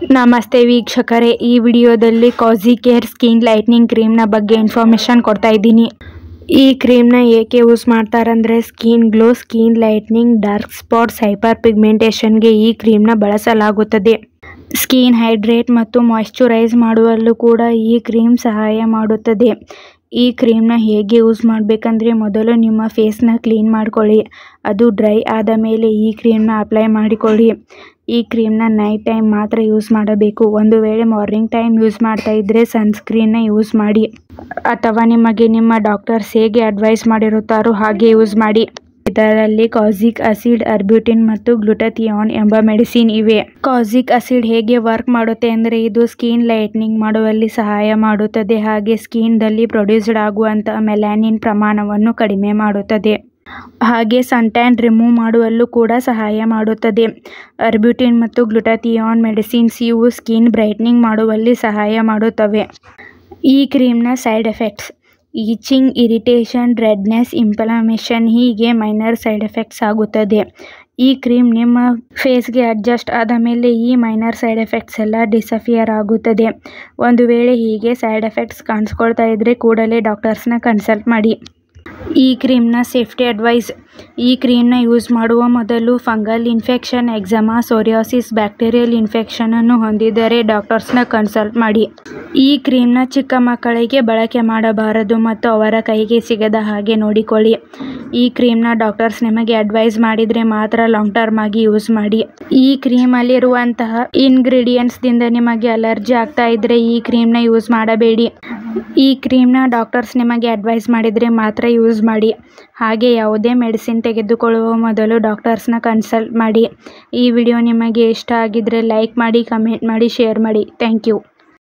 ನಮಸ್ತೆ ವೀಕ್ಷಕರೇ ಈ ವಿಡಿಯೋದಲ್ಲಿ ಕಾಜಿ ಕೇರ್ ಸ್ಕಿನ್ ಲೈಟ್ನಿಂಗ್ ಕ್ರೀಮ್ನ ಬಗ್ಗೆ ಇನ್ಫಾರ್ಮೇಷನ್ ಕೊಡ್ತಾ ಇದ್ದೀನಿ ಈ ಕ್ರೀಮ್ನ ಏಕೆ ಯೂಸ್ ಮಾಡ್ತಾರಂದರೆ skin glow skin lightening dark spots hyper ಪಿಗ್ಮೆಂಟೇಷನ್ಗೆ ಈ ಕ್ರೀಮ್ನ ಬಳಸಲಾಗುತ್ತದೆ ಸ್ಕಿನ್ ಹೈಡ್ರೇಟ್ ಮತ್ತು ಮಾಯ್ಶ್ಚರೈಸ್ ಮಾಡುವಲ್ಲೂ ಕೂಡ ಈ ಕ್ರೀಮ್ ಸಹಾಯ ಮಾಡುತ್ತದೆ ಈ ಕ್ರೀಮ್ನ ಹೇಗೆ ಯೂಸ್ ಮಾಡಬೇಕಂದ್ರೆ ಮೊದಲು ನಿಮ್ಮ ಫೇಸ್ನ ಕ್ಲೀನ್ ಮಾಡ್ಕೊಳ್ಳಿ ಅದು ಡ್ರೈ ಆದ ಮೇಲೆ ಈ ಕ್ರೀಮ್ನ ಅಪ್ಲೈ ಮಾಡಿಕೊಳ್ಳಿ ಈ ಕ್ರೀಮ್ನ ನೈಟ್ ಟೈಮ್ ಮಾತ್ರ ಯೂಸ್ ಮಾಡಬೇಕು ಒಂದು ವೇಳೆ ಮಾರ್ನಿಂಗ್ ಟೈಮ್ ಯೂಸ್ ಮಾಡ್ತಾ ಇದ್ದರೆ ಸನ್ಸ್ಕ್ರೀನ್ನ ಯೂಸ್ ಮಾಡಿ ಅಥವಾ ನಿಮಗೆ ನಿಮ್ಮ ಡಾಕ್ಟರ್ಸ್ ಹೇಗೆ ಅಡ್ವೈಸ್ ಮಾಡಿರುತ್ತಾರೋ ಹಾಗೆ ಯೂಸ್ ಮಾಡಿ ಇದರಲ್ಲಿ ಕಾಸಿಕ್ ಅಸಿಡ್ ಅರ್ಬ್ಯೂಟಿನ್ ಮತ್ತು ಗ್ಲುಟಥಿಯಾನ್ ಎಂಬ ಮೆಡಿಸಿನ್ ಇವೆ ಕಾಸಿಕ್ ಅಸಿಡ್ ಹೇಗೆ ವರ್ಕ್ ಮಾಡುತ್ತೆ ಅಂದರೆ ಇದು ಸ್ಕಿನ್ ಲೈಟ್ನಿಂಗ್ ಮಾಡುವಲ್ಲಿ ಸಹಾಯ ಮಾಡುತ್ತದೆ ಹಾಗೆ ಸ್ಕಿನ್ದಲ್ಲಿ ಪ್ರೊಡ್ಯೂಸ್ಡ್ ಆಗುವಂಥ ಮೆಲಾನಿನ್ ಪ್ರಮಾಣವನ್ನು ಕಡಿಮೆ ಮಾಡುತ್ತದೆ ಹಾಗೆ ಸನ್ಟ್ಯಾನ್ ರಿಮೂವ್ ಮಾಡುವಲ್ಲೂ ಕೂಡ ಸಹಾಯ ಮಾಡುತ್ತದೆ ಅರ್ಬ್ಯೂಟಿನ್ ಮತ್ತು ಗ್ಲುಟಥಿಯಾನ್ ಮೆಡಿಸಿನ್ಸ್ ಇವು ಸ್ಕಿನ್ ಬ್ರೈಟ್ನಿಂಗ್ ಮಾಡುವಲ್ಲಿ ಸಹಾಯ ಮಾಡುತ್ತವೆ ಈ ಕ್ರೀಮ್ನ side effects itching irritation redness inflammation ಹೀಗೆ ಮೈನರ್ ಸೈಡ್ ಎಫೆಕ್ಟ್ಸ್ ಆಗುತ್ತದೆ ಈ ಕ್ರೀಮ್ ನಿಮ್ಮ ಫೇಸ್ಗೆ ಅಡ್ಜಸ್ಟ್ ಆದ ಮೇಲೆ ಈ ಮೈನರ್ ಸೈಡ್ ಎಫೆಕ್ಟ್ಸ್ ಎಲ್ಲ ಡಿಸಫಿಯರ್ ಆಗುತ್ತದೆ ಒಂದು ವೇಳೆ ಹೀಗೆ ಸೈಡ್ ಎಫೆಕ್ಟ್ಸ್ ಕಾಣಿಸ್ಕೊಳ್ತಾ ಇದ್ದರೆ ಕೂಡಲೇ ಡಾಕ್ಟರ್ಸ್ನ ಕನ್ಸಲ್ಟ್ ಮಾಡಿ ಈ ಕ್ರೀಮ್ನ ಸೇಫ್ಟಿ ಅಡ್ವೈಸ್ ಈ ಕ್ರೀಮ್ನ ಯೂಸ್ ಮಾಡುವ ಮೊದಲು fungal infection eczema psoriasis bacterial ಇನ್ಫೆಕ್ಷನನ್ನು ಹೊಂದಿದ್ದರೆ ಡಾಕ್ಟರ್ಸ್ನ ಕನ್ಸಲ್ಟ್ ಮಾಡಿ ಈ ಕ್ರೀಮ್ನ ಚಿಕ್ಕ ಮಕ್ಕಳಿಗೆ ಬಳಕೆ ಮಾಡಬಾರದು ಮತ್ತು ಅವರ ಕೈಗೆ ಸಿಗದ ಹಾಗೆ ನೋಡಿಕೊಳ್ಳಿ ಈ ಕ್ರೀಮ್ನ ಡಾಕ್ಟರ್ಸ್ ನಿಮಗೆ ಅಡ್ವೈಸ್ ಮಾಡಿದರೆ ಮಾತ್ರ ಲಾಂಗ್ ಟರ್ಮ್ ಆಗಿ ಯೂಸ್ ಮಾಡಿ ಈ ಕ್ರೀಮಲ್ಲಿರುವಂತಹ ಇಂಗ್ರೀಡಿಯೆಂಟ್ಸ್ದಿಂದ ನಿಮಗೆ ಅಲರ್ಜಿ ಆಗ್ತಾ ಇದ್ದರೆ ಈ ಕ್ರೀಮ್ನ ಯೂಸ್ ಮಾಡಬೇಡಿ ಈ ಕ್ರೀಮ್ನ ಡಾಕ್ಟರ್ಸ್ ನಿಮಗೆ ಅಡ್ವೈಸ್ ಮಾಡಿದರೆ ಮಾತ್ರ ಯೂಸ್ ಮಾಡಿ ಹಾಗೆ ಯಾವುದೇ ಮೆಡಿಸಿನ್ ತೆಗೆದುಕೊಳ್ಳುವ ಮೊದಲು ಡಾಕ್ಟರ್ಸ್ನ ಕನ್ಸಲ್ಟ್ ಮಾಡಿ ಈ ವಿಡಿಯೋ ನಿಮಗೆ ಇಷ್ಟ ಆಗಿದ್ದರೆ ಲೈಕ್ ಮಾಡಿ ಕಮೆಂಟ್ ಮಾಡಿ ಶೇರ್ ಮಾಡಿ ಥ್ಯಾಂಕ್ ಯು